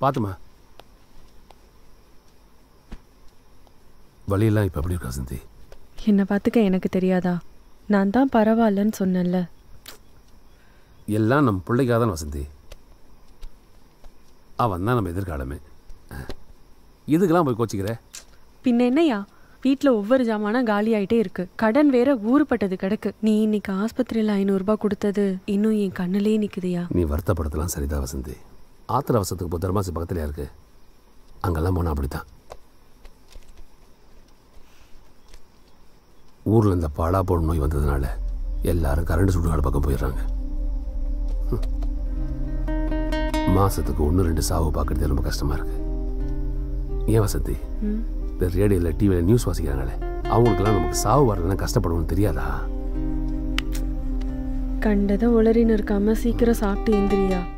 பார்த்துமா வழியெல்லாம் இப்போ எப்படி இருக்கா வசந்தி என்னை பார்த்துக்க எனக்கு தெரியாதா நான் தான் பரவாயில்லன்னு சொன்னேன்ல எல்லாம் நம்ம பிள்ளைக்காக தான் வசந்தி அவன் தான் நம்ம எதிர்காலமே இதுக்கெல்லாம் போய் கோச்சிக்கிற பின்ன என்னையா வீட்டில் ஒவ்வொரு ஜாமானா காலி ஆயிட்டே இருக்கு கடன் வேற ஊறுப்பட்டது கிடக்கு நீ இன்னைக்கு ஆஸ்பத்திரியில் ஐநூறுரூபா கொடுத்தது இன்னும் என் கண்ணிலே நிக்குதுயா நீ வருத்தப்படுத்தலாம் சரிதான் வசந்தி ஆத்திர அவசரத்துக்கு இப்போ தர்மாசி பக்கத்துலையா இருக்கு அங்கெல்லாம் போனால் அப்படித்தான் ஊரில் இந்த பாடா போடும் நோய் வந்ததுனால எல்லாரும் கரண்ட் சுடுகாடு பக்கம் போயிடுறாங்க ஹம். மாசத்துக்கு ஒன்று ரெண்டு சாவு பார்க்கறதே ரொம்ப கஷ்டமா இருக்கு ஏன் வசந்தி ம். இந்த ரேடியோவில் டிவியில் நியூஸ் வாசிக்கிறாங்களே அவங்களுக்கெல்லாம் நமக்கு சாவு வரலன்னா கஷ்டப்படுவோம்னு தெரியாதா கண்டதை உளறின்னு இருக்காம சீக்கிரம் சாப்பிட்டு எந்திரியா